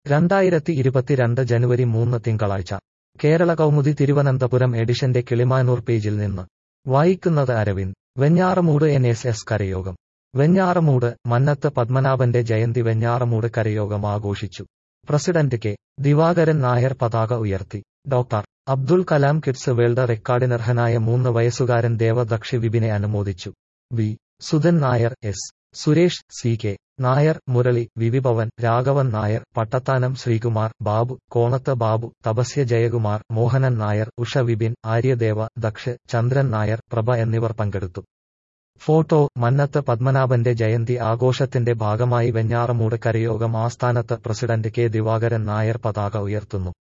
രണ്ടായിരത്തി ഇരുപത്തിരണ്ട് ജനുവരി മൂന്ന് തിങ്കളാഴ്ച കേരള കൗമുദി തിരുവനന്തപുരം എഡിഷന്റെ കിളിമാനൂർ പേജിൽ നിന്ന് വായിക്കുന്നത് Aravind Venjaramoodu N S S കരയോഗം വെഞ്ഞാറമൂട് മന്നത്ത് പത്മനാഭന്റെ ജയന്തി വെഞ്ഞാറമൂട് കരയോഗം ആഘോഷിച്ചു പ്രസിഡന്റ് കെ ദിവാകരൻ നായർ പതാക ഉയർത്തി doctor Abdul Kalam kids world റെക്കോർഡിനർഹനായ മൂന്ന് വയസ്സുകാരൻ ദേവദക്ഷി വിപിനെ അനുമോദിച്ചു V Sudhan Nair S Suresh C K Nair Murali Vivibhavan Raghavan Nair Pattathanam Sreekumar Babu Konathu Babu Thapasya Jayakumar Mohanan Nair Usha Vipin Aryadeva Daksh Chandran Nair Prabha എന്നിവർ പങ്കെടുത്തു ഫോട്ടോ മന്നത്ത് പത്മനാഭന്റെ ജയന്തി ആഘോഷത്തിന്റെ ഭാഗമായി വെഞ്ഞാറമൂട് കരയോഗം ആസ്ഥാനത്ത് പ്രസിഡന്റ് കെ ദിവാകരൻ നായർ പതാക ഉയർത്തുന്നു